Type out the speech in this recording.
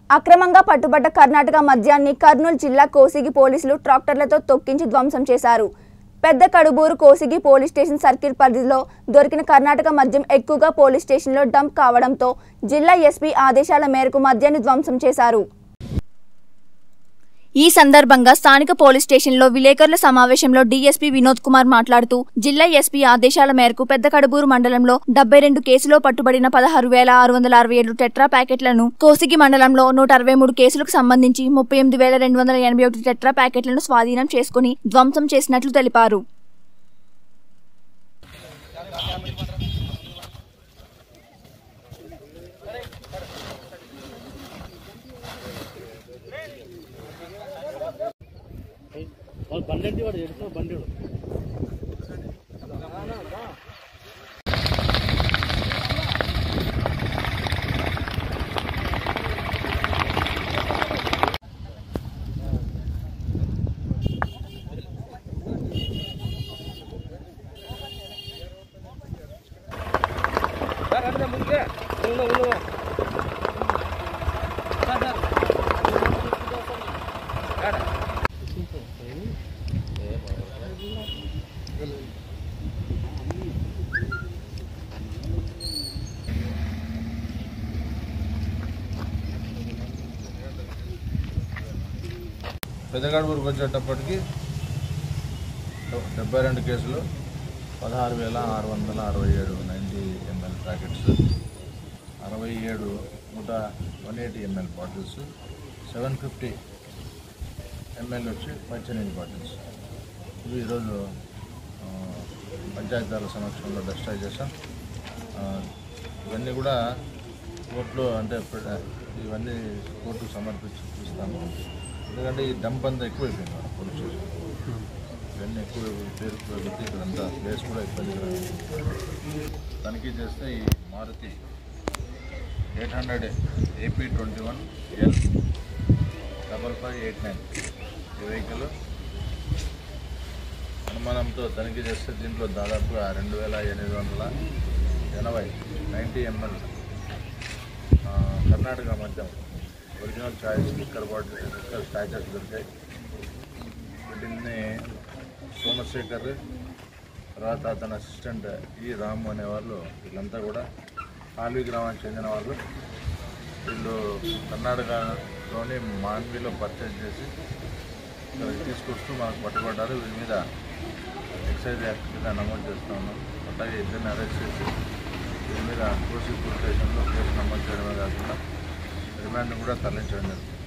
అక్రమంగా పట్టుబడ్డ కర్ణాటక మద్యాన్ని కర్నూలు జిల్లా కోసిగి పోలీసులు ట్రాక్టర్లతో తొక్కించి ధ్వంసం చేశారు పెద్ద Kaduburu Kosigi police station circle పరిధిలో దొరికిన కర్ణాటక మద్యం ఎక్కువగా పోలీస్ స్టేషన్లో డంప్ కావడంతో జిల్లా ఎస్పీ ఆదేశాల మేరకు మద్యాన్ని ధ్వంసం చేశారు ఈ సందర్భంగా స్థానిక పోలీస్ స్టేషన్లో విలేకరుల సమావేశంలో డీఎస్పీ వినోద్ కుమార్ మాట్లాడుతూ జిల్లా ఎస్పీ ఆదేశాల మేరకు పెద్ద కడుబూరు మండలంలో డెబ్బై రెండు కేసులో పట్టుబడిన పదహారు వేల ఆరు వందల అరవై ఏడు టెట్రా ప్యాకెట్లను కోసిగి మండలంలో నూట అరవై మూడు కేసులకు సంబంధించి ముప్పై ఎనిమిది వేల రెండు వందల ఎనభై ఒకటి టెట్రా ప్యాకెట్లను స్వాధీనం చేసుకుని ధ్వంసం చేసినట్లు తెలిపారు వాళ్ళు బండి అంటే వాడు ఎడుతున్న బండి వాడు. పెద్దగడూరుకు వచ్చేటప్పటికి డెబ్బై రెండు కేసులు పదహారు వేల ఆరు వందల అరవై ఏడు నైంటీ ఎంఎల్ ప్యాకెట్స్ అరవై ఏడు నూట one eighty ML bottles seven fifty ML వచ్చి మంచినీటి బాటిల్స్ ఇవి ఈరోజు ఆ, పంచాయతీరాల సమక్షంలో డిస్ట్రాయ్ చేశాం ఆ, ఇవన్నీ కూడా కోర్టులో అంటే ప్ర- ఇవన్నీ కోర్టుకు సమర్పించి చూస్తాము ఎందుకంటే ఈ డంప్ అంతా ఎక్కువైపోయింది మన పోలీస్ స్టేషన్ ఇవన్నీ ఎక్కువ పేరు పెట్టి ఇక్కడంతా ప్లేస్ కూడా ఇబ్బందిగా తనిఖీ చేస్తే ఈ Maruti eight hundred AP twenty one L double five eight nine ఈ వెహికల్ అనుమానంతో తనిఖీ చేస్తే దీంట్లో దాదాపుగా రెండు వేల ఎనిమిది వందల ఎనభై నైంటీ ఎంఎల్ కర్ణాటక మద్యం original choice liquor bottle liquor packets దొరికాయి వీటిని సోమశేఖర్ తర్వాత అతని అసిస్టెంట్ ఈ రాము అనే వాళ్ళు వీళ్ళంతా కూడా ఆల్వి గ్రామానికి చెందిన వాళ్ళు వీళ్ళు కర్ణాటకలోని మాన్విలో పర్చేజ్ చేసి ఇక్కడికి తీసుకొస్తూ మనకు పట్టుబడ్డారు వీరి మీద ఎక్సైజ్ యాక్ట్ కింద నమోదు చేస్తూ ఉన్నాం అట్లాగే ఇద్దరిని అరెస్ట్ చేసి వీరి మీద కోసి పోలీస్ స్టేషన్లో కేసు నమోదు చేయడమే కాకుండా రిమాండ్ కూడా తరలించడం జరుగుతుంది